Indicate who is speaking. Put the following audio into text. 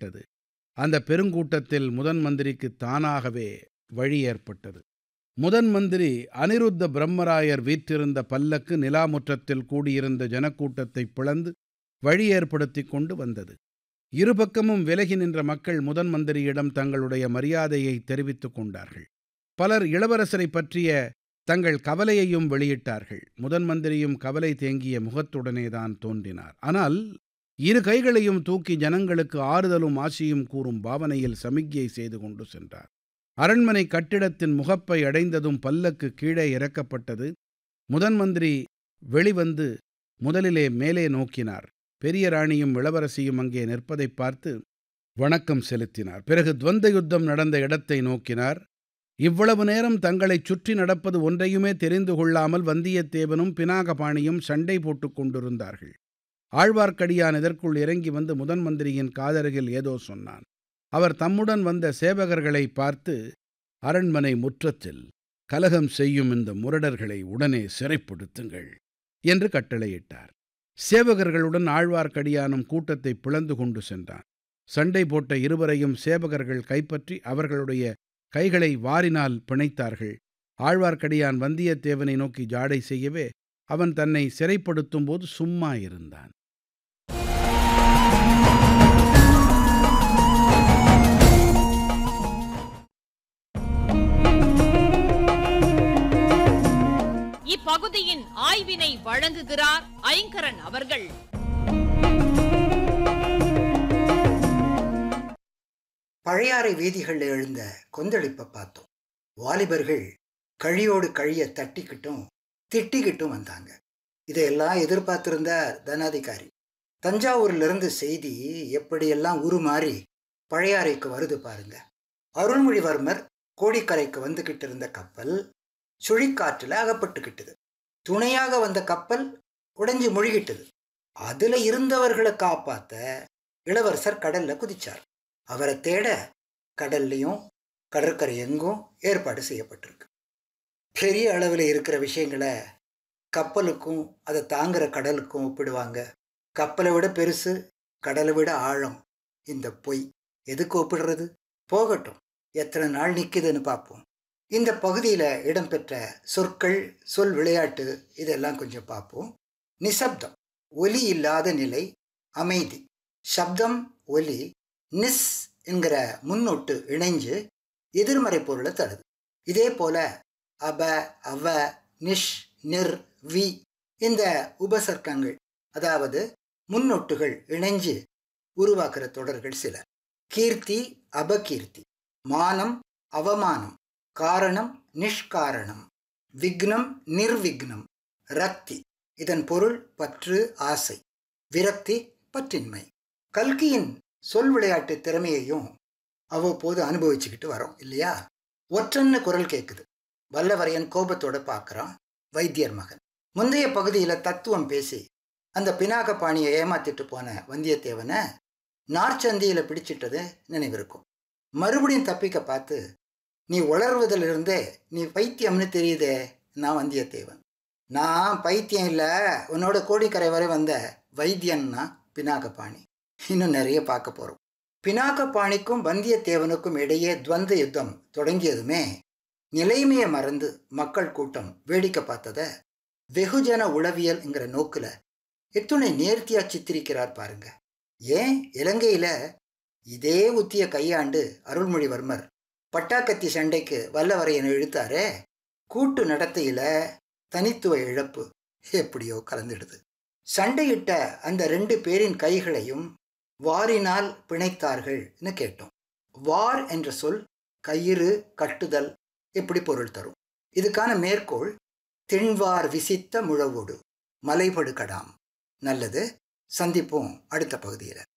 Speaker 1: திரண்டது அந்த பெருங்கூட்டத்தில் முதன் மந்திரிக்கு தானாகவே வழி ஏற்பட்டது முதன் மந்திரி அனிருத்த பிரம்மராயர் வீற்றிருந்த பல்லக்கு நிலாமுற்றத்தில் கூடியிருந்த ஜனக்கூட்டத்தை பிளந்து வழி ஏற்படுத்திக் கொண்டு வந்தது இருபக்கமும் விலகி நின்ற மக்கள் முதன் மந்திரியிடம் தங்களுடைய மரியாதையை தெரிவித்துக் கொண்டார்கள் பலர் இளவரசரை பற்றிய தங்கள் கவலையையும் வெளியிட்டார்கள் முதன் மந்திரியும் கவலை தேங்கிய முகத்துடனேதான் தோன்றினார் ஆனால் இரு கைகளையும் தூக்கி ஜனங்களுக்கு ஆறுதலும் ஆசியும் கூறும் பாவனையில் சமிக்ஞை செய்து கொண்டு சென்றார் அரண்மனை கட்டிடத்தின் முகப்பை அடைந்ததும் பல்லக்கு கீழே இறக்கப்பட்டது முதன் மந்திரி வெளிவந்து முதலிலே மேலே நோக்கினார் பெரிய ராணியும் இளவரசியும் அங்கே நிற்பதைப் பார்த்து வணக்கம் செலுத்தினார் பிறகு துவந்த யுத்தம் நடந்த இடத்தை நோக்கினார் இவ்வளவு நேரம் தங்களைச் சுற்றி நடப்பது ஒன்றையுமே தெரிந்து கொள்ளாமல் வந்தியத்தேவனும் பினாகபாணியும் சண்டை போட்டுக் கொண்டிருந்தார்கள் ஆழ்வார்க்கடியான் இதற்குள் இறங்கி வந்து முதன் மந்திரியின் காதருகில் ஏதோ சொன்னான் அவர் தம்முடன் வந்த சேவகர்களை பார்த்து அரண்மனை முற்றத்தில் கலகம் செய்யும் இந்த முரடர்களை உடனே சிறைப்படுத்துங்கள் என்று கட்டளையிட்டார் சேவகர்களுடன் ஆழ்வார்க்கடியானும் கூட்டத்தை பிளந்து கொண்டு சென்றான் சண்டை போட்ட இருவரையும் சேவகர்கள் கைப்பற்றி அவர்களுடைய கைகளை வாரினால் பிணைத்தார்கள் ஆழ்வார்க்கடியான் வந்தியத்தேவனை நோக்கி ஜாடை செய்யவே அவன் தன்னை சிறைப்படுத்தும் போது சும்மா இருந்தான்
Speaker 2: இப்பகுதியின் ஆய்வினை வழங்குகிறார் ஐங்கரன் அவர்கள்
Speaker 3: பழையாறை வீதிகளில் எழுந்த கொந்தளிப்பை பார்த்தோம் வாலிபர்கள் கழியோடு கழிய தட்டிக்கிட்டும் திட்டிக்கிட்டும் வந்தாங்க இதையெல்லாம் எதிர்பார்த்திருந்த தனாதிகாரி தஞ்சாவூரிலிருந்து செய்தி எப்படியெல்லாம் உருமாறி பழையாறைக்கு வருது பாருங்க அருள்மொழிவர்மர் கோடிக்கரைக்கு வந்துகிட்டு இருந்த கப்பல் சுழிக்காற்றில் அகப்பட்டுக்கிட்டது துணையாக வந்த கப்பல் உடைஞ்சு முழுகிட்டது அதுல இருந்தவர்களை காப்பாத்த இளவரசர் கடல்ல குதிச்சார் அவரை தேட கடல்லையும் கடற்கரை எங்கும் ஏற்பாடு செய்யப்பட்டிருக்கு பெரிய அளவில் இருக்கிற விஷயங்களை கப்பலுக்கும் அதை தாங்குற கடலுக்கும் ஒப்பிடுவாங்க கப்பலை விட பெருசு கடலை விட ஆழம் இந்த பொய் எதுக்கு ஒப்பிடுறது போகட்டும் எத்தனை நாள் நிற்குதுன்னு பார்ப்போம் இந்த பகுதியில் இடம்பெற்ற சொற்கள் சொல் விளையாட்டு இதெல்லாம் கொஞ்சம் பார்ப்போம் நிசப்தம் ஒலி இல்லாத நிலை அமைதி சப்தம் ஒலி நிஸ் என்கிற முன்னொட்டு இணைஞ்சு எதிர்மறை பொருளை தருது இதே போல அப அவ நிஷ் நிர் வி இந்த உபசர்க்கங்கள் அதாவது முன்னொட்டுகள் இணைஞ்சு உருவாக்குற தொடர்கள் சில கீர்த்தி அபகீர்த்தி மானம் அவமானம் காரணம் நிஷ்காரணம் விக்னம் நிர்விக்னம் ரக்தி இதன் பொருள் பற்று ஆசை விரக்தி பற்றின்மை கல்கியின் சொல் விளையாட்டு திறமையையும் அவ்வப்போது அனுபவிச்சுக்கிட்டு வரோம் இல்லையா ஒற்றன்னு குரல் கேட்குது வல்லவரையன் கோபத்தோட பார்க்குறான் வைத்தியர் மகன் முந்தைய பகுதியில் தத்துவம் பேசி அந்த பினாக பாணியை ஏமாத்திட்டு போன வந்தியத்தேவனை நார்ச்சந்தியில் பிடிச்சிட்டது நினைவிருக்கும் மறுபடியும் தப்பிக்க பார்த்து நீ உளர்வதிலிருந்தே நீ பைத்தியம்னு தெரியுதே நான் வந்தியத்தேவன் நான் பைத்தியம் இல்லை உன்னோட கோடிக்கரை வரை வந்த வைத்தியன்னா பினாகபாணி இன்னும் நிறைய பார்க்க போகிறோம் பினாகபாணிக்கும் வந்தியத்தேவனுக்கும் இடையே துவந்த யுத்தம் தொடங்கியதுமே நிலைமையை மறந்து மக்கள் கூட்டம் வேடிக்கை பார்த்ததை வெகுஜன உளவியல்ங்கிற நோக்கில் எத்துணை நேர்த்தியா சித்திரிக்கிறார் பாருங்க ஏன் இலங்கையில இதே உத்திய கையாண்டு அருள்மொழிவர்மர் பட்டாக்கத்தி சண்டைக்கு வல்லவரையன் இழுத்தாரே கூட்டு நடத்தையில தனித்துவ இழப்பு எப்படியோ கலந்துடுது சண்டையிட்ட அந்த ரெண்டு பேரின் கைகளையும் வாரினால் பிணைத்தார்கள்னு கேட்டோம் வார் என்ற சொல் கயிறு கட்டுதல் எப்படி பொருள் தரும் இதுக்கான மேற்கோள் திண்வார் விசித்த முழவோடு மலைபடு கடாம் நல்லது சந்திப்போம் அடுத்த பகுதியில்